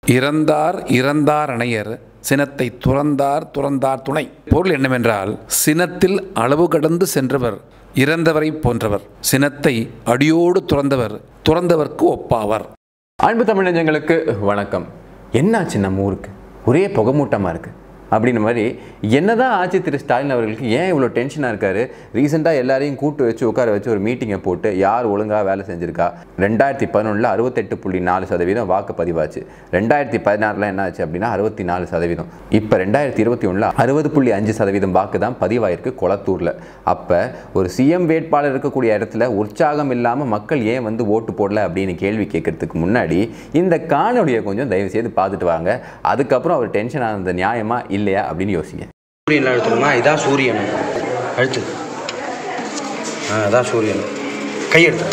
இறந்தார் இறந்தார் அணையர் சினத்தை துறந்தார் துறந்தார் துணை பொருள் என்னவென்றால் சினத்தில் அளவு கடந்து சென்றவர் இறந்தவரை போன்றவர் சினத்தை அடியோடு துறந்தவர் துறந்தவர்க்கு ஒப்பாவர் அன்பு தமிழஞ்சங்களுக்கு வணக்கம் என்னாச்சு நம்ம ஊருக்கு ஒரே புகமூட்டமாக இருக்குது அப்படின்ற மாதிரி என்னதான் ஆச்சு திரு ஸ்டாலின் அவர்களுக்கு ஏன் இவ்வளோ டென்ஷனாக இருக்காரு ரீசெண்டாக எல்லாரையும் கூட்டு வச்சு உட்கார வச்சு ஒரு மீட்டிங்கை போட்டு யார் ஒழுங்காக வேலை செஞ்சிருக்கா ரெண்டாயிரத்தி பதினொன்றில் அறுபத்தெட்டு புள்ளி நாலு சதவீதம் வாக்கு பதிவாச்சு ரெண்டாயிரத்தி பதினாறில் என்ன ஆச்சு அப்படின்னா அறுபத்தி நாலு சதவீதம் இப்போ ரெண்டாயிரத்தி இருபத்தி ஒன்றில் அறுபது புள்ளி அஞ்சு சதவீதம் வாக்கு தான் பதிவாயிருக்கு கொளத்தூரில் அப்போ ஒரு சிஎம் வேட்பாளர் இருக்கக்கூடிய இடத்துல உற்சாகம் இல்லாமல் மக்கள் ஏன் வந்து ஓட்டு போடல அப்படின்னு கேள்வி கேட்கறதுக்கு முன்னாடி இந்த காணொலியை கொஞ்சம் தயவு செய்து பார்த்துட்டு வாங்க அதுக்கப்புறம் அவர் டென்ஷன் ஆனது நியாயமா இல்லையா அப்படின்னு யோசிங்க சூரியனில் அழுத்தணுமா இதான் சூரியன் அழுத்து ஆ அதான் சூரியன் கை எடுத்து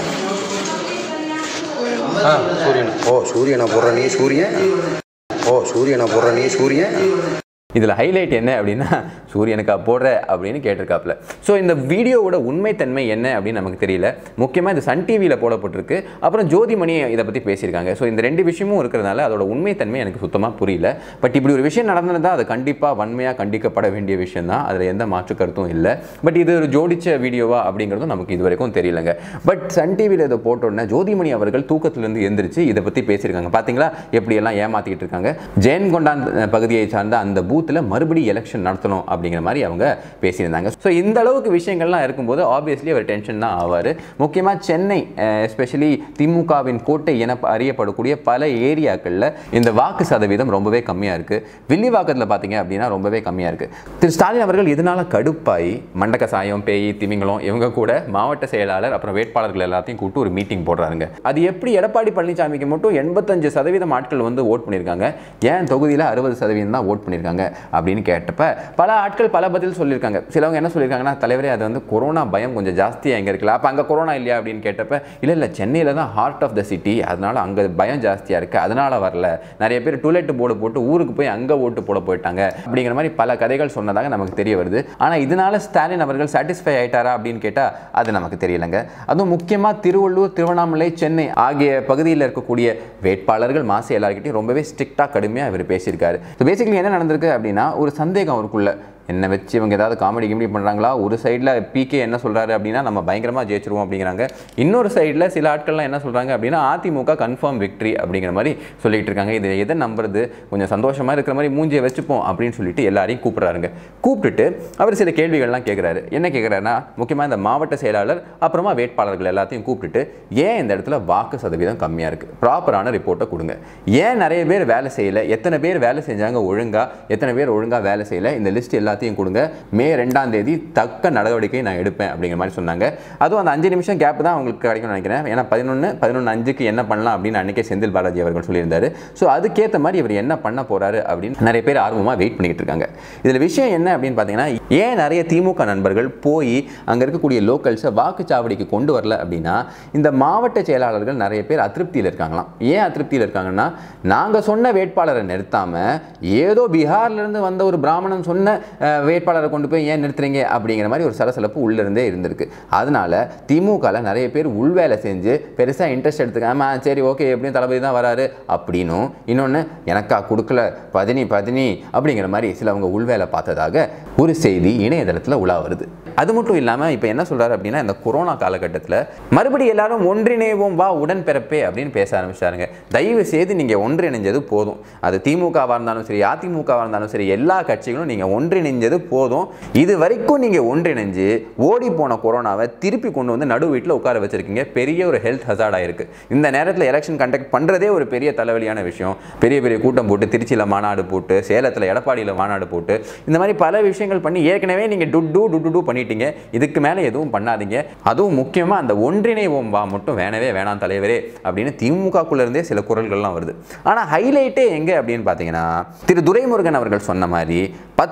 ஆ சூரியன் ஓ சூரியனை போடுற நீ சூரியன் ஓ சூரியனை போடுற நீ சூரியன் இதில் ஹைலைட் என்ன அப்படின்னா சூரியனுக்கா போடுற அப்படின்னு கேட்டிருக்காப்புல ஸோ இந்த வீடியோவோட உண்மைத்தன்மை என்ன அப்படின்னு நமக்கு தெரியல முக்கியமாக இது சன் டிவியில் போடப்பட்டிருக்கு அப்புறம் ஜோதிமணி இதை பற்றி பேசியிருக்காங்க ஸோ இந்த ரெண்டு விஷயமும் இருக்கிறதுனால அதோட உண்மைத்தன்மை எனக்கு சுத்தமாக புரியல பட் இப்படி ஒரு விஷயம் நடந்ததா அது கண்டிப்பாக வன்மையாக கண்டிக்கப்பட வேண்டிய விஷயம் தான் அதில் எந்த மாற்று கருத்தும் இல்லை பட் இது ஒரு ஜோடிச்ச வீடியோவா அப்படிங்கிறதும் நமக்கு இது வரைக்கும் தெரியலங்க பட் சன் டிவியில் இதை போட்டோன்னே ஜோதிமணி அவர்கள் தூக்கத்திலிருந்து எந்திரிச்சு இதை பற்றி பேசியிருக்காங்க பார்த்தீங்களா எப்படியெல்லாம் ஏமாற்றிக்கிட்டு இருக்காங்க ஜெயன்கொண்டான் பகுதியை சார்ந்த அந்த பூத்தில் மறுபடியும் எலெக்ஷன் நடத்தணும் அப்படிங்கிற மாதிரி அவங்க பேசியிருந்தாங்க ஸோ இந்த அளவுக்கு விஷயங்கள்லாம் இருக்கும்போது ஆப்வியஸ்லி அவர் டென்ஷன் தான் ஆவார் முக்கியமாக சென்னை எஸ்பெஷலி திமுகவின் கோட்டை என அறியப்படக்கூடிய பல ஏரியாக்களில் இந்த வாக்கு சதவீதம் ரொம்பவே கம்மியாக இருக்குது வில்லிவாக்கத்தில் பார்த்தீங்க அப்படின்னா ரொம்பவே கம்மியாக இருக்குது திரு ஸ்டாலின் அவர்கள் இதனால் கடுப்பாய் மண்டக்க சாயம் பேய் திமிங்கலம் இவங்க கூட மாவட்ட செயலாளர் அப்புறம் வேட்பாளர்கள் எல்லாத்தையும் கூப்பிட்டு ஒரு மீட்டிங் போடுறாங்க அது எப்படி எடப்பாடி பழனிசாமிக்கு மட்டும் எண்பத்தஞ்சு சதவீதம் ஆட்கள் வந்து ஓட் பண்ணியிருக்காங்க ஏன் தொகுதியில் அறுபது சதவீதம் தான் ஓட் பண்ணியிருக்காங்க அப்படின்னு கேட்டப்ப பல ஆட்கள் பல பதில் சொல்லியிருக்காங்க சிலவங்க என்ன சொல்லியிருக்காங்கன்னா தலைவரே அது வந்து கொரோனா பயம் கொஞ்சம் ஜாஸ்தியாக எங்கே இருக்குல்ல அப்போ அங்கே கொரோனா இல்லையா அப்படின்னு கேட்டப்ப இல்லை இல்லை சென்னையில் தான் ஹார்ட் ஆஃப் த சிட்டி அதனால அங்கே பயம் ஜாஸ்தியாக இருக்குது அதனால வரல நிறைய பேர் டூலெட் போர்டு போட்டு ஊருக்கு போய் அங்கே ஓட்டு போட போயிட்டாங்க அப்படிங்கிற மாதிரி பல கதைகள் சொன்னதாக நமக்கு தெரிய வருது ஆனால் இதனால ஸ்டாலின் அவர்கள் சாட்டிஸ்ஃபை ஆயிட்டாரா அப்படின்னு கேட்டால் அது நமக்கு தெரியலங்க அதுவும் முக்கியமாக திருவள்ளூர் திருவண்ணாமலை சென்னை ஆகிய பகுதியில் இருக்கக்கூடிய வேட்பாளர்கள் மாசு எல்லாருக்கிட்டையும் ரொம்பவே ஸ்ட்ரிக்டாக கடுமையாக இவர் பேசியிருக்காரு ஸோ பேசிக்கலி என்ன நடந்திருக்கு அப்படின்னா ஒரு சந்தேகம் அவருக்குள்ள என்னை வச்சு இவங்க ஏதாவது காமெடி கிமெடி பண்ணுறாங்களா ஒரு சைடில் பிகே என்ன சொல்கிறாரு அப்படின்னா நம்ம பயங்கரமாக ஜெயிச்சிருவோம் அப்படிங்கிறாங்க இன்னொரு சைடில் சில ஆட்கள்லாம் என்ன சொல்கிறாங்க அப்படின்னா அதிமுக கன்ஃபார்ம் விக்ட்ரி அப்படிங்கிற மாதிரி சொல்லிட்டு இருக்காங்க இது எதை நம்புறது கொஞ்சம் சந்தோஷமாக இருக்கிற மாதிரி மூஞ்சியை வச்சுப்போம் அப்படின்னு சொல்லிட்டு எல்லாரையும் கூப்பிட்றாருங்க கூப்பிட்டுட்டு அவர் சில கேள்விகள்லாம் கேட்குறாரு என்ன கேட்குறாருன்னா முக்கியமாக இந்த மாவட்ட செயலாளர் அப்புறமா வேட்பாளர்கள் எல்லாத்தையும் கூப்பிட்டுட்டு ஏன் இந்த இடத்துல வாக்கு சதவீதம் கம்மியாக இருக்குது ப்ராப்பரான ரிப்போர்ட்டை கொடுங்க ஏன் நிறைய பேர் வேலை செய்யலை எத்தனை பேர் வேலை செஞ்சாங்க ஒழுங்காக எத்தனை பேர் ஒழுங்காக வேலை செய்யலை இந்த லிஸ்ட் எல்லாத்தையும் கொடுங்க மே ரெண்டாம் தேதி தக்க நடவடிக்கை நான் எடுப்பேன் அப்படிங்கிற மாதிரி சொன்னாங்க அதுவும் அந்த அஞ்சு நிமிஷம் கேப் தான் அவங்களுக்கு கிடைக்கும்னு நினைக்கிறேன் ஏன்னா பதினொன்று பதினொன்று அஞ்சுக்கு என்ன பண்ணலாம் அப்படின்னு அன்றைக்கே செந்தில் பாலாஜி அவர்கள் சொல்லியிருந்தாரு ஸோ அதுக்கேற்ற மாதிரி இவர் என்ன பண்ண போறாரு அப்படின்னு நிறைய பேர் ஆர்வமாக வெயிட் பண்ணிக்கிட்டு இருக்காங்க இதில் விஷயம் என்ன அப்படின்னு பார்த்தீங்கன்னா ஏன் நிறைய திமுக நண்பர்கள் போய் அங்கே இருக்கக்கூடிய லோக்கல்ஸை வாக்குச்சாவடிக்கு கொண்டு வரல அப்படின்னா இந்த மாவட்ட செயலாளர்கள் நிறைய பேர் அதிருப்தியில் இருக்காங்களாம் ஏன் அதிருப்தியில் இருக்காங்கன்னா நாங்கள் சொன்ன வேட்பாளரை நிறுத்தாமல் ஏதோ பீகார்லேருந்து வந்த ஒரு பிராமணன் சொன்ன அஹ், வேட்பாளரை கொண்டு போய் ஏன் நிறுத்துறீங்க அப்படிங்கிற மாதிரி ஒரு சலசலப்பு உள்ளிருந்தே இருந்திருக்கு அதனால திமுகவில் நிறைய பேர் உள்வேலை செஞ்சு பெருசாக இன்ட்ரெஸ்ட் எடுத்துக்காம "ஆ, சரி ஓகே எப்படியும் தளபதி தான் வராரு அப்படின்னும் இன்னொன்று எனக்கா கொடுக்கல பதினி பதினி அப்படிங்கிற மாதிரி சிலவங்க உள்வேலை பார்த்ததாக ஒரு செய்தி இணையதளத்தில் உலா வருது அது மட்டும் இல்லாமல் இப்போ என்ன சொல்றாரு அப்படின்னா இந்த கொரோனா காலகட்டத்தில் மறுபடியும் எல்லாரும் ஒன்றிணைவோம் வா உடன்பிறப்பே அப்படின்னு பேச ஆரம்பிச்சாருங்க தயவு செய்து நீங்கள் ஒன்றிணைஞ்சது போதும் அது திமுகவாக இருந்தாலும் சரி அதிமுகவாக இருந்தாலும் சரி எல்லா கட்சிகளும் நீங்கள் ஒன்றிணைஞ்சது போதும் இது வரைக்கும் நீங்கள் ஒன்றிணைஞ்சு ஓடி போன கொரோனாவை திருப்பி கொண்டு வந்து நடு வீட்டில் உட்கார வச்சிருக்கீங்க பெரிய ஒரு ஹெல்த் ஹசார்டாக இருக்கு இந்த நேரத்தில் எலெக்ஷன் கண்டக்ட் பண்ணுறதே ஒரு பெரிய தலைவலியான விஷயம் பெரிய பெரிய கூட்டம் போட்டு திருச்சியில் மாநாடு போட்டு சேலத்தில் எடப்பாடியில் மாநாடு போட்டு இந்த மாதிரி பல விஷயங்கள் பண்ணி ஏற்கனவே நீங்கள் டுட்டு டுட்டு டு பண்ணிட்டீங்க இதுக்கு மேலே எதுவும் பண்ணாதீங்க அதுவும் முக்கியமாக அந்த ஒன்றிணைவோம் வா மட்டும் வேணவே வேணாம் தலைவரே அப்படின்னு திமுகக்குள்ள இருந்தே சில குரல்கள்லாம் வருது ஆனால் ஹைலைட்டே எங்கே அப்படின்னு பார்த்தீங்கன்னா திரு துரைமுருகன் அவர்கள் சொன்ன மாதிரி பத்து வருஷம் தான்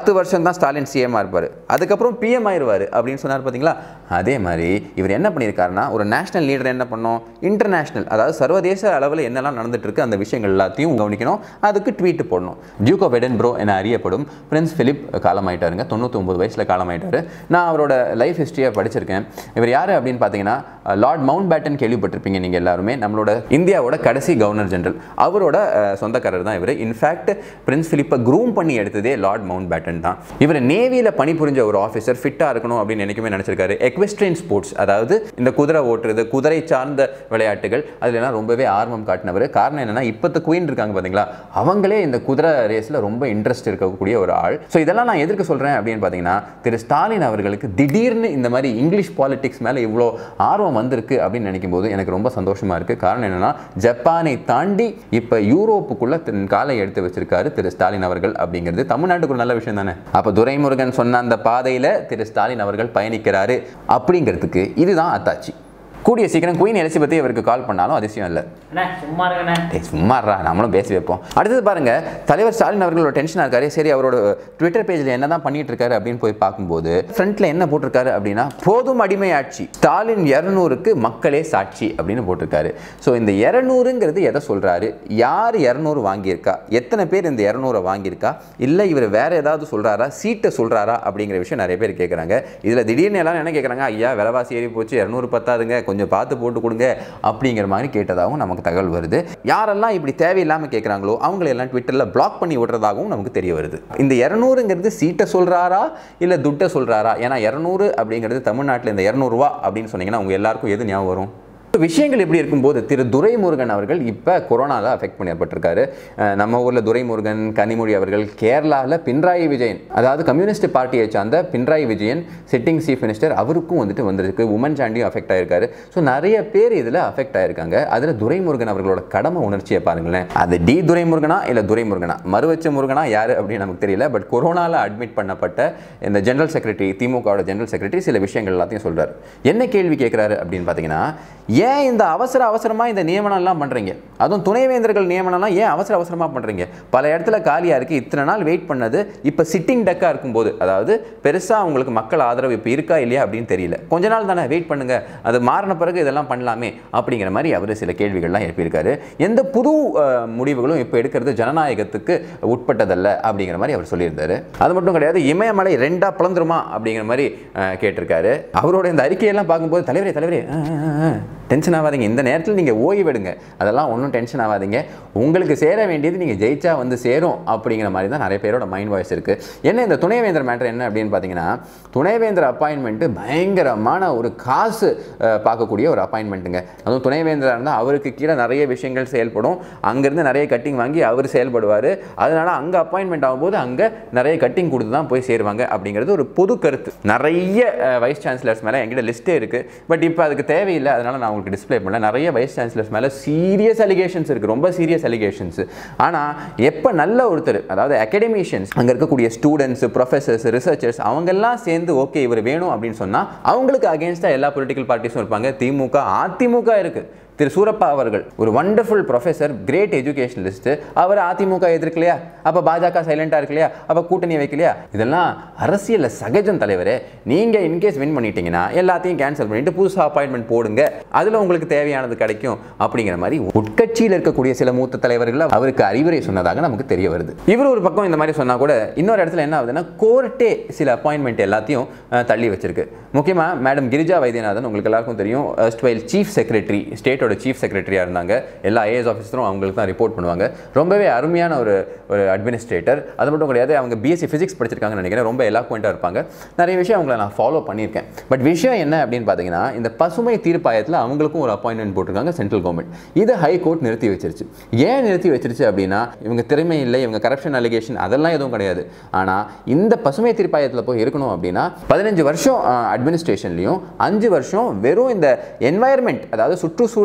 தான் ஸ்டாலின் சிஎம்மாக இருப்பார் அதுக்கப்புறம் பிஎம் ஆயிடுவார் அப்படின்னு சொன்னார் பார்த்தீங்களா அதே மாதிரி இவர் என்ன பண்ணியிருக்காருன்னா ஒரு நேஷனல் லீடர் என்ன பண்ணோம் இன்டர்நேஷனல் அதாவது சர்வதேச அளவில் என்னெல்லாம் நடந்துட்டு இருக்கு அந்த விஷயங்கள் எல்லாத்தையும் கவனிக்கணும் அதுக்கு ட்வீட் போடணும் டியூக் ஆஃப் எடன்பரோ என அறியப்படும் பிரின்ஸ் பிலிப் காலமாயிட்டாருங்க தொண்ணூத்தொம்பது வயசில் காலமாயிட்டாரு நான் அவரோட லைஃப் ஹிஸ்ட்ரியை படிச்சிருக்கேன் இவர் யார் அப்படின்னு பார்த்தீங்கன்னா லார்ட் மவுண்ட் பேட்டன் கேள்விப்பட்டிருப்பீங்க நீங்கள் எல்லாருமே நம்மளோட இந்தியாவோட கடைசி கவர்னர் ஜெனரல் அவரோட அஹ், சொந்தக்காரர் தான் இவர் இன்ஃபேக்ட் பிரின்ஸ் பிலிப்பை க்ரூம் பண்ணி எடுத்ததே லார்ட் மவுண்ட் பேட்டன் தான் இவர் நேவியில் பணிபுரிஞ்ச ஒரு ஆஃபீஸர் ஃபிட்டாக இருக்கணும் அப்படின்னு நினைக்கவே நினச்சிருக்காரு எக்வெஸ்ட்ரியன் ஸ்போர்ட்ஸ் அதாவது இந்த குதிரை ஓட்டுறது குதிரை சார்ந்த விளையாட்டுகள் அதுலலாம் ரொம்பவே ஆர்வம் காட்டினவர் காரணம் என்னன்னா இப்போத்த குயின் இருக்காங்க பார்த்தீங்களா அவங்களே இந்த குதிரை ரேஸில் ரொம்ப இன்ட்ரெஸ்ட் இருக்கக்கூடிய ஒரு ஆள் ஸோ இதெல்லாம் நான் எதற்கு சொல்கிறேன் அப்படின்னு பார்த்தீங்கன்னா திரு ஸ்டாலின் அவர்களுக்கு திடீர்னு இந்த மாதிரி இங்கிலீஷ் பாலிடிக்ஸ் மேலே இவ்வளோ ஆர்வம் வந்திருக்கு அப்படின்னு நினைக்கும் போது எனக்கு ரொம்ப சந்தோஷமா இருக்கு காரணம் என்னன்னா ஜப்பானை தாண்டி இப்போ யூரோப்புக்குள்ள தன் காலை எடுத்து வச்சிருக்காரு திரு ஸ்டாலின் அவர்கள் அப்படிங்கிறது தமிழ்நாட்டுக்கு ஒரு நல்ல விஷயம் தானே அப்போ துரைமுருகன் சொன்ன அந்த பாதையில் திரு ஸ்டாலின் அவர்கள் பயணிக்கிறாரு அப்படிங்கிறதுக்கு இதுதான் அத்தாச்சி கூடிய சீக்கிரம் குயின் எலிசபெத்தை இவருக்கு கால் பண்ணாலும் அதிசயம் இல்லை அண்ணே சும்மா இருங்கண்ணே டேய் சும்மாறா நம்மளும் பேசி வைப்போம் அடுத்தது பாருங்க தலைவர் ஸ்டாலின் அவர்களோட டென்ஷனாக இருக்காரு சரி அவரோட ட்விட்டர் பேஜில் என்ன தான் பண்ணிட்டு இருக்காரு அப்படின்னு போய் பார்க்கும்போது ஃப்ரண்ட்ல என்ன போட்டிருக்காரு அப்படின்னா போதும் அடிமை ஆட்சி ஸ்டாலின் இரநூறுக்கு மக்களே சாட்சி அப்படின்னு போட்டிருக்காரு ஸோ இந்த இரநூறுங்கிறது எதை சொல்றாரு யார் இரநூறு வாங்கியிருக்கா எத்தனை பேர் இந்த இரநூறை வாங்கியிருக்கா இல்லை இவர் வேற ஏதாவது சொல்றாரா சீட்டை சொல்றாரா அப்படிங்கிற விஷயம் நிறைய பேர் கேட்குறாங்க இதில் திடீர்னு எல்லாரும் என்ன கேட்குறாங்க ஐயா விலைவாசி ஏறி போச்சு இரநூறு பத்தாதுங்க கொஞ்சம் பார்த்து போட்டு கொடுங்க அப்படிங்கிற மாதிரி கேட்டதாகவும் நமக்கு தகவல் வருது யாரெல்லாம் இப்படி தேவையில்லாமல் கேட்குறாங்களோ அவங்களையெல்லாம் ட்விட்டரில் பிளாக் பண்ணி விடுறதாகவும் நமக்கு தெரிய வருது இந்த இரநூறுங்கிறது சீட்டை சொல்கிறாரா இல்லை துட்டை சொல்கிறாரா ஏன்னா இரநூறு அப்படிங்கிறது தமிழ்நாட்டில் இந்த இரநூறுவா அப்படின்னு சொன்னீங்கன்னா உங்க எல்லாருக்கும் எது ஞாபகம் வரும் விஷயங்கள் எப்படி இருக்கும்போது திரு துரைமுருகன் அவர்கள் இப்போ கொரோனாவில் அஃபெக்ட் பண்ணப்பட்டிருக்காரு அஹ் நம்ம ஊரில் துரைமுருகன் கனிமொழி அவர்கள் கேரளாவில் பினராயி விஜயன் அதாவது கம்யூனிஸ்ட் பார்ட்டியை சார்ந்த Pinarayi Vijayan sitting chief minister அவருக்கும் வந்துட்டு வந்திருக்கு உமன் சாண்டியும் அஃபெக்ட் ஆயிருக்காரு ஸோ நிறைய பேர் இதில் அஃபெக்ட் ஆயிருக்காங்க அதில் துரைமுருகன் அவர்களோட கடமை உணர்ச்சியை பாருங்களேன் அது டி துரைமுருகனா இல்லை துரைமுருகனா மறுவச்ச முருகனா யார் அப்படின்னு நமக்கு தெரியல பட் கொரோனாவில் அட்மிட் பண்ணப்பட்ட இந்த ஜெனரல் செக்ரட்டரி திமுகவோட ஜெனரல் செக்ரட்டரி சில விஷயங்கள் எல்லாத்தையும் சொல்றாரு என்ன கேள்வி கேட்குறாரு அப்படின்னு பார்த்தீங்கன்னா ஏன் இந்த அவசர அவசரமாக இந்த நியமனம் எல்லாம் பண்ணுறீங்க அதுவும் துணைவேந்தர்கள் நியமனம்லாம் ஏன் அவசர அவசரமாக பண்ணுறீங்க பல இடத்துல காலியாக இருக்குது இத்தனை நாள் வெயிட் பண்ணது இப்போ சிட்டிங் டக்காக இருக்கும்போது அதாவது பெருசாக உங்களுக்கு மக்கள் ஆதரவு இப்போ இருக்கா இல்லையா அப்படின்னு தெரியல கொஞ்ச நாள் தானே வெயிட் பண்ணுங்க அது மாறின பிறகு இதெல்லாம் பண்ணலாமே அப்படிங்கிற மாதிரி அவர் சில கேள்விகள்லாம் எழுப்பியிருக்காரு எந்த புது அஹ், முடிவுகளும் இப்போ எடுக்கிறது ஜனநாயகத்துக்கு உட்பட்டதல்ல அப்படிங்கிற மாதிரி அவர் சொல்லியிருந்தாரு அது மட்டும் கிடையாது இமயமலை ரெண்டா பிளந்துருமா அப்படிங்கிற மாதிரி அஹ், கேட்டிருக்காரு அவரோட இந்த அறிக்கையெல்லாம் பார்க்கும்போது தலைவரே தலைவரே டென்ஷன் ஆகாதீங்க இந்த நேரத்தில் நீங்கள் ஓய்வெடுங்க அதெல்லாம் ஒன்றும் டென்ஷன் ஆகாதீங்க உங்களுக்கு சேர வேண்டியது நீங்கள் ஜெயிச்சா வந்து சேரும் அப்படிங்கிற மாதிரி தான் நிறைய பேரோட மைண்ட் வாய்ஸ் இருக்குது என்ன இந்த துணைவேந்தர் மேட்டர் என்ன அப்படின்னு பார்த்தீங்கன்னா துணைவேந்தர் அப்பாயின்மெண்ட்டு பயங்கரமான ஒரு காசு அஹ், பார்க்கக்கூடிய ஒரு அப்பாயின்மெண்ட்டுங்க அதுவும் துணைவேந்தராக இருந்தால் அவருக்கு கீழே நிறைய விஷயங்கள் செயல்படும் அங்கேருந்து நிறைய கட்டிங் வாங்கி அவர் செயல்படுவார் அதனால அங்கே அப்பாயின்மெண்ட் ஆகும்போது அங்கே நிறைய கட்டிங் கொடுத்து தான் போய் சேருவாங்க அப்படிங்கிறது ஒரு பொது கருத்து நிறைய வைஸ் சான்சலர்ஸ் மேலே என்கிட்ட லிஸ்ட்டே இருக்குது பட் இப்போ அதுக்கு தேவையில்லை அதனால நான் உங்களுக்கு டிஸ்ப்ளே பண்ணல நிறைய வைஸ் சான்சலர்ஸ் மேலே சீரியஸ் அலிகேஷன்ஸ் இருக்குது ரொம்ப சீரியஸ் அலிகேஷன்ஸ் ஆனால் எப்போ நல்ல ஒருத்தர் அதாவது அகடமிஷியன்ஸ் அங்கே இருக்கக்கூடிய ஸ்டூடெண்ட்ஸ் ப்ரொஃபசர்ஸ் ரிசர்ச்சர்ஸ் அவங்கெல்லாம் சேர்ந்து ஓகே இவர் வேணும் அப்படின்னு சொன்னால் அவங்களுக்கு அகேன்ஸ்டாக எல்லா பொலிட்டிக்கல் பார்ட்டிஸும் இருப்பாங்க திமுக அதிமுக இருக்குது திரு சூரப்பா அவர்கள் ஒரு வண்டர்ஃபுல் ப்ரொஃபசர் கிரேட் எஜுகேஷனலிஸ்ட் அவர் அதிமுக எதிர்க்கலையா அப்போ பாஜக சைலண்டாக இருக்கலையா அப்போ கூட்டணி வைக்கலையா இதெல்லாம் அரசியலில் சகஜம் தலைவரே நீங்கள் இன்கேஸ் வின் பண்ணிட்டீங்கன்னா எல்லாத்தையும் கேன்சல் பண்ணிட்டு புதுசாக அப்பாயின்மெண்ட் போடுங்க அதில் உங்களுக்கு தேவையானது கிடைக்கும் அப்படிங்கிற மாதிரி உட்கட்சியில் இருக்கக்கூடிய சில மூத்த தலைவர்கள் அவருக்கு அறிவுரை சொன்னதாக நமக்கு தெரிய வருது இவர் ஒரு பக்கம் இந்த மாதிரி சொன்னால் கூட இன்னொரு இடத்துல என்ன ஆகுதுன்னா கோர்ட்டே சில அப்பாயின்மெண்ட் எல்லாத்தையும் அஹ், தள்ளி வச்சிருக்கு முக்கியமாக மேடம் கிரிஜா வைத்தியநாதன் உங்களுக்கு எல்லாருக்கும் தெரியும் ஸ்ட்வைல் சீஃப் செக்ரட்டரி ஸ்டேட்டோட சீஃப் செக்ரட்டரியாக இருந்தாங்க எல்லா ஐஏஎஸ் ஆஃபீஸரும் அவங்களுக்கு தான் ரிப்போர்ட் பண்ணுவாங்க ரொம்பவே அருமையான ஒரு ஒரு அட்மினிஸ்ட்ரேட்டர் அது மட்டும் கிடையாது அவங்க பிஎஸ்சி ஃபிசிக்ஸ் படிச்சிருக்காங்கன்னு நினைக்கிறேன் ரொம்ப எலாக்குவெண்ட்டாக இருப்பாங்க நிறைய விஷயம் அவங்கள நான் ஃபாலோ பண்ணியிருக்கேன் பட் விஷயம் என்ன அப்படின்னு பார்த்தீங்கன்னா இந்த பசுமை தீர்ப்பாயத்தில் அவங்களுக்கும் ஒரு அப்பாயின்மெண்ட் போட்டிருக்காங்க சென்ட்ரல் கவர்மெண்ட் இது ஹை கோர்ட் நிறுத்தி வச்சிருச்சு ஏன் நிறுத்தி வச்சிருச்சு அப்படின்னா இவங்க திறமை இல்லை இவங்க கரப்ஷன் அலிகேஷன் அதெல்லாம் எதுவும் கிடையாது ஆனால் இந்த பசுமை தீர்ப்பாயத்தில் போய் இருக்கணும் அப்படின்னா பதினஞ்சு வருஷம் அட்மினிஸ்ட்ரேஷன்லையும் அஞ்சு வருஷம் வெறும் இந்த என்வாயர்மெண்ட் அதாவது சுற்றுச்சூழல்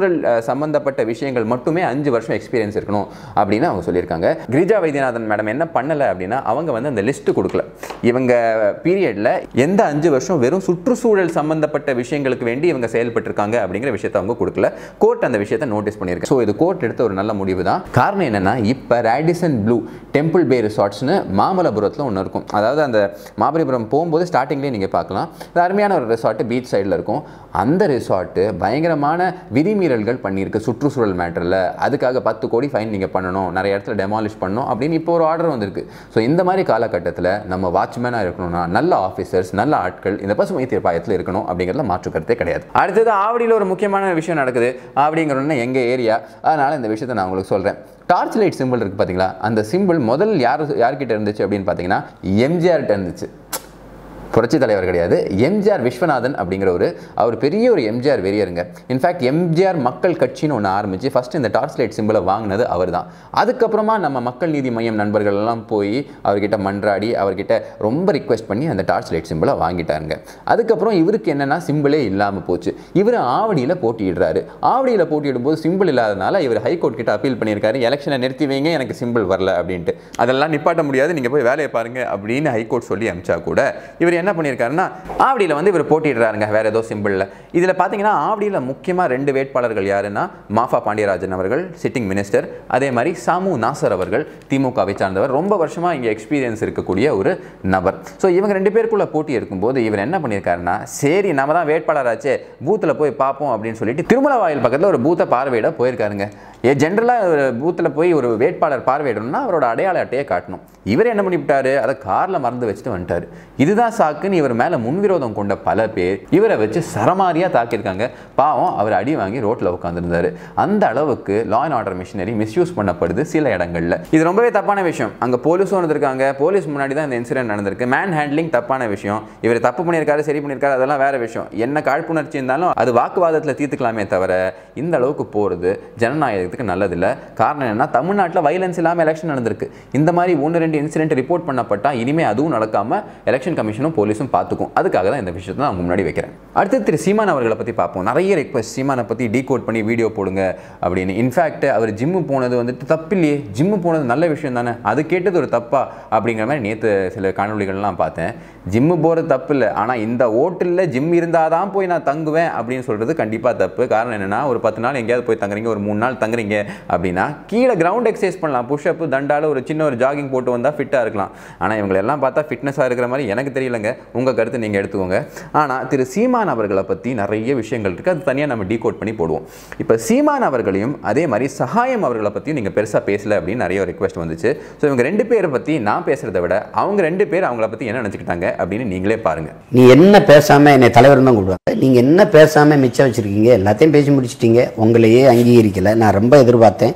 சுற்றுச்சூழல் அஹ், சம்பந்தப்பட்ட விஷயங்கள் மட்டுமே அஞ்சு வருஷம் எக்ஸ்பீரியன்ஸ் இருக்கணும் அப்படின்னு அவங்க சொல்லியிருக்காங்க கிரிஜா வைத்தியநாதன் மேடம் என்ன பண்ணலை அப்படின்னா அவங்க வந்து அந்த லிஸ்ட் கொடுக்கல இவங்க பீரியடில் எந்த அஞ்சு வருஷம் வெறும் சுற்றுச்சூழல் சம்பந்தப்பட்ட விஷயங்களுக்கு வேண்டி இவங்க செயல்பட்டிருக்காங்க அப்படிங்கிற விஷயத்தை அவங்க கொடுக்கல கோர்ட் அந்த விஷயத்தை நோட்டீஸ் பண்ணியிருக்கு ஸோ இது கோர்ட் எடுத்த ஒரு நல்ல முடிவு தான் காரணம் என்னன்னா இப்போ ரேடிசன் ப்ளூ டெம்பிள் பே ரிசார்ட்ஸ்னு மாமல்லபுரத்தில் ஒன்று இருக்கும் அதாவது அந்த மாமல்லபுரம் போகும்போது ஸ்டார்டிங்லேயே நீங்கள் பார்க்கலாம் இது அருமையான ஒரு ரிசார்ட்டு பீச் சைடில் இருக்கும் அந்த ரிசார்ட்டு பயங்கரமான விதிமீறல்கள் பண்ணியிருக்கு சுற்றுச்சூழல் மேட்டரில் அதுக்காக பத்து கோடி ஃபைன் நீங்கள் பண்ணணும் நிறைய இடத்துல டெமாலிஷ் பண்ணணும் அப்படின்னு இப்போ ஒரு ஆர்டர் வந்திருக்கு ஸோ இந்த மாதிரி காலகட்டத்தில் நம்ம வாட்ச்மேனாக இருக்கணும்னா நல்ல ஆஃபீஸர்ஸ் நல்ல ஆட்கள் இந்த பசுமை தீர்ப்பாயத்தில் இருக்கணும் அப்படிங்கிறதுல மாற்று கருத்தே கிடையாது அடுத்தது ஆவடியில் ஒரு முக்கியமான விஷயம் நடக்குது ஆவடிங்கிறோன்னா எங்கள் ஏரியா அதனால் இந்த விஷயத்தை நான் உங்களுக்கு சொல்கிறேன் டார்ச் லைட் சிம்பிள் இருக்குது பார்த்தீங்களா அந்த சிம்பிள் முதல் யார் யார்கிட்ட இருந்துச்சு அப்படின்னு பார்த்தீங்கன்னா எம்ஜிஆர்கிட்ட இருந்துச்சு புரட்சி தலைவர் கிடையாது எம்ஜிஆர் விஸ்வநாதன் அப்படிங்கிற ஒரு அவர் பெரிய ஒரு எம்ஜிஆர் வெறியருங்க இன்ஃபேக்ட் எம்ஜிஆர் மக்கள் கட்சின்னு ஒன்று ஆரம்பிச்சு ஃபர்ஸ்ட் இந்த டார்ச் லைட் சிம்பிளை வாங்கினது அவர் தான் அதுக்கப்புறமா நம்ம மக்கள் நீதி மையம் நண்பர்கள் எல்லாம் போய் அவர்கிட்ட மன்றாடி அவர்கிட்ட ரொம்ப ரிக்வெஸ்ட் பண்ணி அந்த டார்ச் லைட் சிம்பிளை வாங்கிட்டாருங்க அதுக்கப்புறம் இவருக்கு என்னன்னா சிம்பிளே இல்லாமல் போச்சு இவர் ஆவடியில் போட்டியிடுறாரு ஆவடியில் போட்டியிடும்போது சிம்பிள் இல்லாதனால இவர் ஹைகோர்ட் கிட்ட அப்பீல் பண்ணியிருக்காரு எலெக்ஷனை நிறுத்தி வைங்க எனக்கு சிம்பிள் வரல அப்படின்ட்டு அதெல்லாம் நிப்பாட்ட முடியாது நீங்கள் போய் வேலையை பாருங்க அப்படின்னு ஹைகோர்ட் சொல்லி அமிச்சா கூட இவர் என்ன பண்ணியிருக்காருன்னா ஆவடியில் வந்து இவர் போட்டிடுறாருங்க வேற ஏதோ சிம்பிளில் இதில் பார்த்தீங்கன்னா ஆவடியில் முக்கியமாக ரெண்டு வேட்பாளர்கள் யாருன்னா மாஃபா பாண்டியராஜன் அவர்கள் சிட்டிங் மினிஸ்டர் அதே மாதிரி சாமு நாசர் அவர்கள் திமுகவை சார்ந்தவர் ரொம்ப வருஷமாக இங்கே எக்ஸ்பீரியன்ஸ் இருக்கக்கூடிய ஒரு நபர் ஸோ இவங்க ரெண்டு பேருக்குள்ள போட்டி இருக்கும்போது இவர் என்ன பண்ணியிருக்காருன்னா சரி நம்ம தான் வேட்பாளராச்சே பூத்தில் போய் பார்ப்போம் அப்படின்னு சொல்லிட்டு திருமல வாயில் பக்கத்தில் ஒரு பூத்தை பார்வையிட போயிருக்காருங்க ஏ ஜென்ரலாக ஒரு பூத்தில் போய் ஒரு வேட்பாளர் பார்வையிடணும்னா அவரோட அடையாள அட்டையை காட்டணும் இவர் என்ன பண்ணிவிட்டாரு அதை காரில் மறந்து வச்சுட்டு வந்துட்டார் இதுதான் சாக்குன்னு இவர் மேலே முன்விரோதம் கொண்ட பல பேர் இவரை வச்சு சரமாரியாக தாக்கியிருக்காங்க பாவம் அவர் அடி வாங்கி ரோட்டில் உட்காந்துருந்தாரு அந்த அளவுக்கு law and order machinery misuse பண்ணப்படுது சில இடங்களில் இது ரொம்பவே தப்பான விஷயம் அங்கே போலீஸும் வந்திருக்காங்க போலீஸ் முன்னாடி தான் இந்த இன்சிடென்ட் நடந்திருக்கு மேன் ஹேண்ட்லிங் தப்பான விஷயம் இவர் தப்பு பண்ணியிருக்காரு சரி பண்ணியிருக்காரு அதெல்லாம் வேற விஷயம் என்ன காழ்ப்புணர்ச்சி இருந்தாலும் அது வாக்குவாதத்தில் தீர்த்துக்கலாமே தவிர இந்த அளவுக்கு போகிறது ஜனநாயகத்துக்கு நல்லதில்லை காரணம் என்னன்னா தமிழ்நாட்டில் வைலன்ஸ் இல்லாமல் எலெக்ஷன் நடந்திருக்கு இந்த மாதிரி ஒன்று ரெண்டு இன்சிடென்ட் ரிப்போர்ட் பண்ணப்பட்டால் இனிமேல் அதுவும் நடக்காமல் எலெக்ஷன் கமிஷனும் போலீஸும் பார்த்துக்கும் அதுக்காக தான் இந்த விஷயத்தை நான் உங்க முன்னாடி வைக்கிறேன் அடுத்து திரு சீமான் அவர்களை பற்றி பார்ப்போம் நிறைய ரெக்வஸ்ட் சீமானை பற்றி டீகோட் பண்ணி வீடியோ போடுங்க அப்படின்னு இன்ஃபேக்ட் அவர் ஜிம்மு போனது வந்துட்டு தப்பில்லையே ஜிம்மு போனது நல்ல விஷயம் தானே அது கேட்டது ஒரு தப்பா அப்படிங்கிற மாதிரி நேற்று சில காணொளிகள்லாம் பார்த்தேன் ஜிம்மு போகிறது தப்பு இல்லை ஆனால் இந்த ஓட்டலில் ஜிம் இருந்தால் தான் போய் நான் தங்குவேன் அப்படின்னு சொல்கிறது கண்டிப்பாக தப்பு காரணம் என்னென்னா ஒரு பத்து நாள் எங்கேயாவது போய் தங்குறீங்க ஒரு மூணு நாள் தங்குறீங்க அப்படின்னா கீழே கிரவுண்ட் எக்ஸசைஸ் பண்ணலாம் புஷ்அப் தண்டால ஒரு சின்ன ஒரு ஜாகிங் போட்டு வந்தால் ஃபிட்டாக இருக்கலாம் ஆனால் இவங்களை எல்லாம் பார்த்தா ஃபிட்னஸாக இருக்கிற மாதிரி எனக்கு தெரியலங்க உங்கள் கருத்து நீங்கள் எடுத்துக்கோங்க ஆனால் திரு சீமான் அவர்களை பற்றி நிறைய விஷயங்கள் இருக்குது அது தனியாக நம்ம டீகோட் பண்ணி போடுவோம் இப்போ சீமான் அவர்களையும் அதே மாதிரி சகாயம் அவர்களை பற்றியும் நீங்கள் பெருசாக பேசல அப்படின்னு நிறைய ரெக்வஸ்ட் வந்துச்சு ஸோ இவங்க ரெண்டு பேரை பற்றி நான் பேசுகிறத விட அவங்க ரெண்டு பேர் அவங்கள பற்றி என்ன நினச்சிக்கிட்டாங்க அப்படின்னு நீங்களே பாருங்கள் நீ என்ன பேசாம என்னை தலைவர் தான் கூப்பிடுவாங்க நீங்க என்ன பேசாம மிச்சம் வச்சிருக்கீங்க எல்லாத்தையும் பேசி முடிச்சிட்டீங்க உங்களையே அங்கீகரிக்கல நான் ரொம்ப எதிர்பார்த்தேன்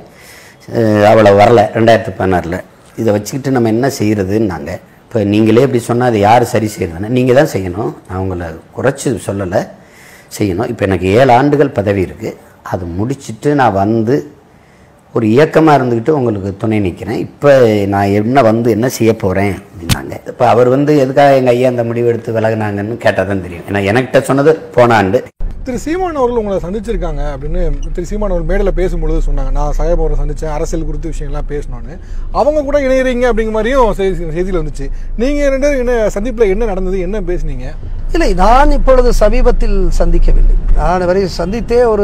அஹ் அவ்வளவு வரல ரெண்டாயிரத்தி பதினாறில் இதை வச்சுக்கிட்டு நம்ம என்ன செய்யறதுன்னாங்க இப்போ நீங்களே இப்படி சொன்னால் அது யார் சரி செய்யறதுன்னு நீங்கள் தான் செய்யணும் நான் உங்களை குறைச்சி சொல்லலை செய்யணும் இப்போ எனக்கு ஏழு ஆண்டுகள் பதவி இருக்குது அது முடிச்சிட்டு நான் வந்து ஒரு இயக்கமாக இருந்துக்கிட்டு உங்களுக்கு துணை நிற்கிறேன் இப்போ நான் என்ன வந்து என்ன செய்ய போகிறேன் அப்படின்னாங்க இப்போ அவர் வந்து எதுக்காக எங்கள் ஐயா அந்த முடிவு எடுத்து விலகுனாங்கன்னு கேட்டால் தான் தெரியும் ஏன்னா எனக்கிட்ட சொன்னது போன ஆண்டு திரு சீமான் அவர்கள் உங்களை சந்திச்சிருக்காங்க அப்படின்னு திரு சீமான் அவர்கள் மேடையில் பேசும்பொழுது சொன்னாங்க நான் சாஹேப் அவரை சந்திச்சேன் அரசியல் குறித்து விஷயங்கள்லாம் பேசணும்னு அவங்க கூட இணையறீங்க அப்படிங்கிற மாதிரியும் செய்தி செய்தியில் வந்துச்சு நீங்கள் ரெண்டு பேரும் என்ன சந்திப்பில் என்ன நடந்தது என்ன பேசுனீங்க இல்லை நான் இப்பொழுது சமீபத்தில் சந்திக்கவில்லை நான் வரை சந்தித்தே ஒரு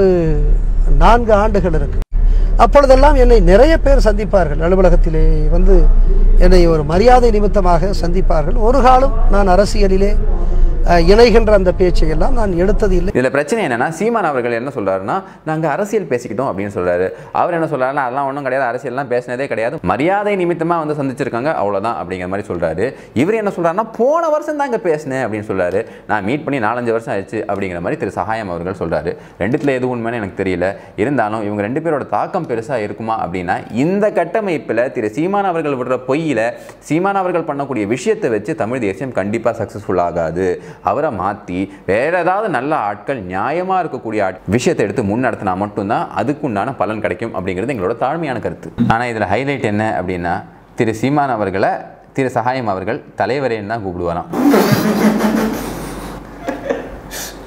நான்கு ஆண்டுகள் இருக்கு அப்பொழுதெல்லாம் என்னை நிறைய பேர் சந்திப்பார்கள் அலுவலகத்திலே வந்து என்னை ஒரு மரியாதை நிமித்தமாக சந்திப்பார்கள் ஒரு காலம் நான் அரசியலிலே அஹ், இணைகின்ற அந்த பேச்சை எல்லாம் நான் எடுத்தது இல்லை இதில் பிரச்சனை என்னன்னா சீமான் அவர்கள் என்ன சொல்றாருன்னா நாங்கள் அரசியல் பேசிக்கிட்டோம் அப்படின்னு சொல்றாரு அவர் என்ன சொல்றாருன்னா அதெல்லாம் ஒன்றும் கிடையாது அரசியல்லாம் பேசினதே கிடையாது மரியாதை நிமித்தமாக வந்து சந்திச்சிருக்காங்க அவ்வளோதான் அப்படிங்கிற மாதிரி சொல்றாரு இவர் என்ன சொல்றாருன்னா போன வருஷம் தாங்க பேசினேன் அப்படின்னு சொல்றாரு நான் மீட் பண்ணி நாலஞ்சு வருஷம் ஆயிடுச்சு அப்படிங்கிற மாதிரி திரு சகாயம் அவர்கள் சொல்றாரு ரெண்டுத்துல எது உண்மைன்னு எனக்கு தெரியல இருந்தாலும் இவங்க ரெண்டு பேரோட தாக்கம் பெருசா இருக்குமா அப்படின்னா இந்த கட்டமைப்பில் திரு சீமான் அவர்கள் விடுற பொய்யில சீமான் அவர்கள் பண்ணக்கூடிய விஷயத்தை வச்சு தமிழ் தேசியம் கண்டிப்பாக சக்ஸஸ்ஃபுல் ஆகாது அவரை மாற்றி வேற ஏதாவது நல்ல ஆட்கள் நியாயமாக இருக்கக்கூடிய ஆட் விஷயத்தை எடுத்து முன்னடத்தினா மட்டும்தான் அதுக்குண்டான பலன் கிடைக்கும் அப்படிங்கிறது எங்களோட தாழ்மையான கருத்து ஆனால் இதில் ஹைலைட் என்ன அப்படின்னா திரு சீமான் அவர்களை திரு சகாயம் அவர்கள் தலைவரேன்னு தான் கூப்பிடுவாராம்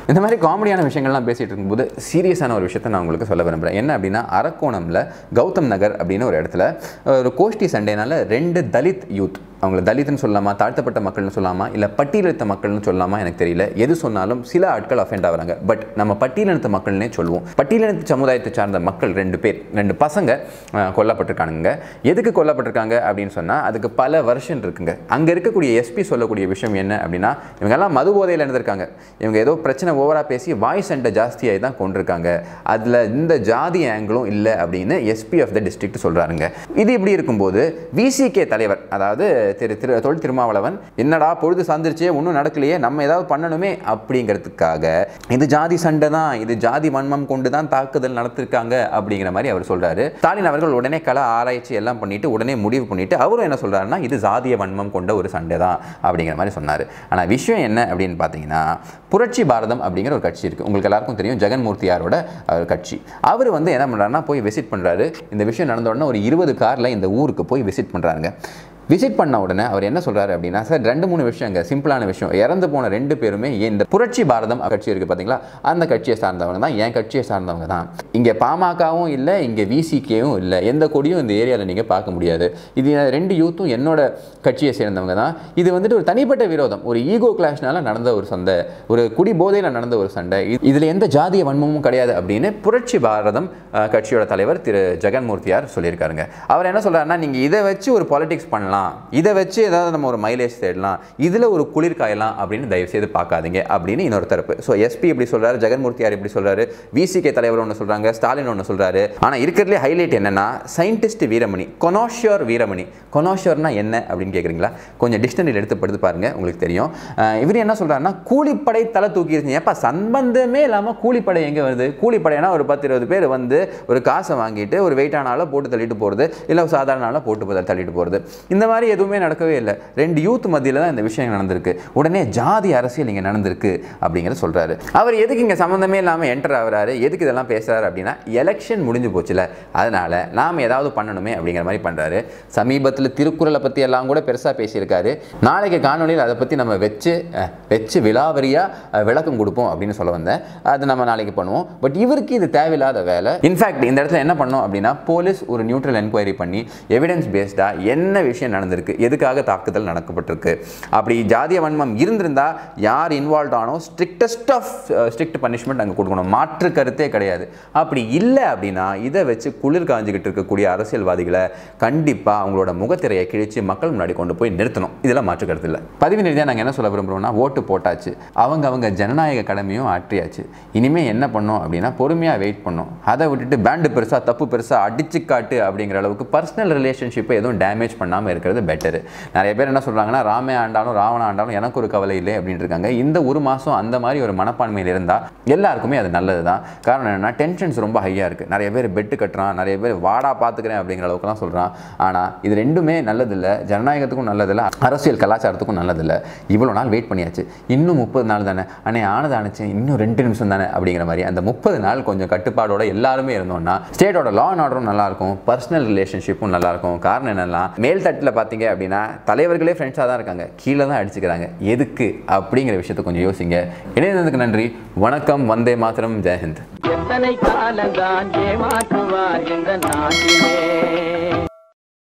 இந்த மாதிரி காமெடியான விஷயங்கள்லாம் பேசிகிட்டு இருக்கும்போது சீரியஸான ஒரு விஷயத்தை நான் உங்களுக்கு சொல்ல விரும்புகிறேன் என்ன அப்படின்னா அரக்கோணமில் கௌதம் நகர் அப்படின்னு ஒரு இடத்துல ஒரு கோஷ்டி சண்டைனால ரெண்டு தலித் யூத் அவங்கள தலித்னு சொல்லலாமா தாழ்த்தப்பட்ட மக்கள்னு சொல்லலாமா இல்லை பட்டியலித்த மக்கள்னு சொல்லலாமா எனக்கு தெரியல எது சொன்னாலும் சில ஆட்கள் அஃபெண்ட் ஆகுறாங்க பட் நம்ம பட்டியலினத்த மக்கள்னே சொல்லுவோம் பட்டியலினத்த சமுதாயத்தை சார்ந்த மக்கள் ரெண்டு பேர் ரெண்டு பசங்க அஹ், கொல்லப்பட்டிருக்கானுங்க எதுக்கு கொல்லப்பட்டிருக்காங்க அப்படின்னு சொன்னால் அதுக்கு பல வருஷன் இருக்குங்க அங்கே இருக்கக்கூடிய எஸ்பி சொல்லக்கூடிய விஷயம் என்ன அப்படின்னா இவங்கெல்லாம் மது போதையில் இருந்திருக்காங்க இவங்க ஏதோ பிரச்சனை ஓவராக பேசி வாய்ஸ் சண்டை ஜாஸ்தியாகி தான் கொண்டிருக்காங்க அதில் இந்த ஜாதி ஆங்கிளும் இல்லை அப்படின்னு எஸ்பி ஆஃப் த டிஸ்ட்ரிக்ட் சொல்கிறாருங்க இது இப்படி இருக்கும்போது விசிகே தலைவர் அதாவது திரு திரு தொல் திருமாவளவன் என்னடா பொழுது சார்ந்துருச்சே ஒன்றும் நடக்கலையே நம்ம ஏதாவது பண்ணணுமே அப்படிங்கிறதுக்காக இது ஜாதி சண்டை தான் இது ஜாதி வன்மம் கொண்டு தான் தாக்குதல் நடத்திருக்காங்க அப்படிங்கிற மாதிரி அவர் சொல்றாரு ஸ்டாலின் அவர்கள் உடனே கள ஆராய்ச்சி எல்லாம் பண்ணிட்டு உடனே முடிவு பண்ணிட்டு அவரும் என்ன சொல்றாருன்னா இது ஜாதிய வன்மம் கொண்ட ஒரு சண்டை தான் அப்படிங்கிற மாதிரி சொன்னார் ஆனால் விஷயம் என்ன அப்படின்னு பார்த்தீங்கன்னா புரட்சி பாரதம் அப்படிங்கிற ஒரு கட்சி இருக்குது உங்களுக்கு எல்லாருக்கும் தெரியும் ஜெகன்மூர்த்தியாரோட அவர் கட்சி அவர் வந்து என்ன பண்ணுறாருன்னா போய் விசிட் பண்ணுறாரு இந்த விஷயம் நடந்த உடனே ஒரு இருபது காரில் இந்த ஊருக்கு போய் விசிட் பண்ணுறாங்க விசிட் பண்ண உடனே அவர் என்ன சொல்றாரு அப்படின்னா சார் ரெண்டு மூணு விஷயங்க சிம்பிளான விஷயம் இறந்து போன ரெண்டு பேருமே இந்த புரட்சி பாரதம் கட்சி இருக்கு பாத்தீங்களா அந்த கட்சியை சார்ந்தவங்க தான் என் கட்சியை சார்ந்தவங்க தான் இங்க பாமகவும் இல்லை இங்க விசிகேவும் இல்லை எந்த கொடியும் இந்த ஏரியாவில் நீங்க பார்க்க முடியாது இது ரெண்டு யூத்தும் என்னோட கட்சியை சேர்ந்தவங்க தான் இது வந்துட்டு ஒரு தனிப்பட்ட விரோதம் ஒரு ஈகோ கிளாஷ்னால நடந்த ஒரு சண்டை ஒரு குடி போதையில் நடந்த ஒரு சண்டை இது- இதுல எந்த ஜாதிய வன்மமும் கிடையாது அப்படின்னு புரட்சி பாரதம் அஹ், கட்சியோட தலைவர் திரு ஜெகன்மூர்த்தியார் சொல்லியிருக்காருங்க அவர் என்ன சொல்றாருன்னா நீங்க இதை வச்சு ஒரு பாலிடிக்ஸ் பண்ணலாம் இதை வச்சு ஏதாவது நம்ம ஒரு மைலேஜ் தேடலாம் இதுல ஒரு குளிர் காயலாம் அப்படின்னு தயவு செய்து பார்க்காதீங்க அப்படின்னு இன்னொரு தரப்பு ஸோ எஸ்பி இப்படி சொல்றாரு ஜெகன்மூர்த்தியார் இப்படி சொல்றாரு விசிகே தலைவர் ஒன்று சொல்றாங்க ஸ்டாலின் ஒன்று சொல்றாரு ஆனா இருக்கிறதுலே ஹைலைட் என்னன்னா சயின்டிஸ்ட் வீரமணி கொனோஷியோர் வீரமணி கொனோஷியோர்னா என்ன அப்படின்னு கேட்குறீங்களா கொஞ்சம் டிக்ஷனரியில் எடுத்து படுத்து பாருங்க உங்களுக்கு தெரியும் அஹ் இவர் என்ன சொல்றாருன்னா கூலிப்படை தலை தூக்கிருச்சு ஏப்பா சம்பந்தமே இல்லாமல் கூலிப்படை எங்கே வருது கூலிப்படைனா ஒரு பத்து இருபது பேர் வந்து ஒரு காசை வாங்கிட்டு ஒரு வெயிட்டான ஆளை போட்டு தள்ளிட்டு போகிறது இல்லை ஒரு சாதாரண ஆளை போட்டு போ- தள்ளிட்டு போகிறது இந்த மாதிரி எதுவுமே நடக்கவே இல்லை ரெண்டு யூத் மத்தியில் தான் இந்த விஷயம் நடந்திருக்கு உடனே ஜாதி அரசியல் இங்கே நடந்திருக்கு அப்படிங்கிறத சொல்கிறாரு அவர் எதுக்கு இங்கே சம்மந்தமே இல்லாமல் என்டர் ஆகுறாரு எதுக்கு இதெல்லாம் பேசுறாரு அப்படின்னா எலெக்ஷன் முடிஞ்சு போச்சுல அதனால நாம் ஏதாவது பண்ணணுமே அப்படிங்கிற மாதிரி பண்ணுறாரு சமீபத்தில் திருக்குறளை பற்றி எல்லாம் கூட பெருசாக பேசியிருக்காரு நாளைக்கு காணொலியில் அதை பற்றி நம்ம வச்சு அஹ், வச்சு விலாவரியாக விளக்கம் கொடுப்போம் அப்படின்னு சொல்ல வந்தேன் அது நம்ம நாளைக்கு பண்ணுவோம் பட் இவருக்கு இது தேவையில்லாத வேலை இன்ஃபேக்ட் இந்த இடத்துல என்ன பண்ணோம் அப்படின்னா போலீஸ் ஒரு நியூட்ரல் என்கொயரி பண்ணி எவிடன்ஸ் பேஸ்டாக என்ன விஷயம் நடந்திருக்கு எதுக்காக தாக்குதல் நடக்கப்பட்டிருக்கு அப்படி ஜாதிய வன்மம் இருந்திருந்தா யார் இன்வால்வ் ஆனோ ஸ்ட்ரிக்டஸ்ட் ஆஃப் ஸ்ட்ரிக்ட் பனிஷ்மெண்ட் அங்கே கொடுக்கணும் மாற்று கருத்தே கிடையாது அப்படி இல்லை அப்படின்னா இதை வச்சு குளிர் காஞ்சிக்கிட்டு இருக்கக்கூடிய அரசியல்வாதிகளை கண்டிப்பாக அவங்களோட முகத்திரையை கிழிச்சு மக்கள் முன்னாடி கொண்டு போய் நிறுத்தணும் இதெல்லாம் மாற்று கருத்து இல்லை பதிவு ரீதியாக நாங்கள் என்ன சொல்ல விரும்புகிறோம்னா ஓட்டு போட்டாச்சு அவங்க அவங்க ஜனநாயக கடமையும் ஆற்றியாச்சு இனிமேல் என்ன பண்ணோம் அப்படின்னா பொறுமையாக வெயிட் பண்ணோம் அதை விட்டுட்டு பேண்டு பெருசாக தப்பு பெருசாக அடிச்சு காட்டு அப்படிங்கிற அளவுக்கு பர்சனல் ரிலேஷன்ஷிப்பை எதுவும் டேமேஜ் பண்ணாமல் இருக்கிறது பெட்டர் நிறைய பேர் என்ன சொல்கிறாங்கன்னா ராமே ஆண்டாலும் ராவண ஆண்டாலும் எனக்கு ஒரு கவலை இல்லை அப்படின்னு இருக்காங்க இந்த ஒரு மாதம் அந்த மாதிரி ஒரு மனப்பான்மையில் இருந்தால் எல்லாருக்குமே அது நல்லது தான் காரணம் என்னன்னா டென்ஷன்ஸ் ரொம்ப ஹையாக இருக்குது நிறைய பேர் பெட்டு கட்டுறான் நிறைய பேர் வாடா பார்த்துக்கிறேன் அப்படிங்கிற அளவுக்குலாம் சொல்கிறான் ஆனால் இது ரெண்டுமே நல்லதில்லை ஜனநாயகத்துக்கும் நல்லதில்லை அரசியல் கலாச்சாரத்துக்கும் நல்லதில்லை இவ்வளோ நாள் வெயிட் பண்ணியாச்சு இன்னும் முப்பது நாள் தானே அண்ணே ஆனது ஆனிச்சு இன்னும் ரெண்டு நிமிஷம் தானே அப்படிங்கிற மாதிரி அந்த முப்பது நாள் கொஞ்சம் கட்டுப்பாடோட எல்லாருமே இருந்தோம்னா ஸ்டேட்டோட லா அண்ட் ஆர்டரும் நல்லாயிருக்கும் பர்சனல் ரிலேஷன்ஷிப்பும் நல்லாயிருக்கும் காரணம் என்னெல்லாம் மேல் தட்டில் பார்த்தீங்க அப்படின்னா தலைவர்களே ஃப்ரெண்ட்ஸாக தான் இருக்காங்க கீழே தான் அடிச்சுக்கிறாங்க எதுக்கு அப்படிங்கிற விஷயத்தை கொஞ்சம் யோசிங்க இணையதுக்கு நன்றி வணக்கம் வந்தே மாத்திரம் ஜெயஹிந்த் எத்தனை காலந்தான் ஏமாற்றுவார் இந்த நாட்டிலே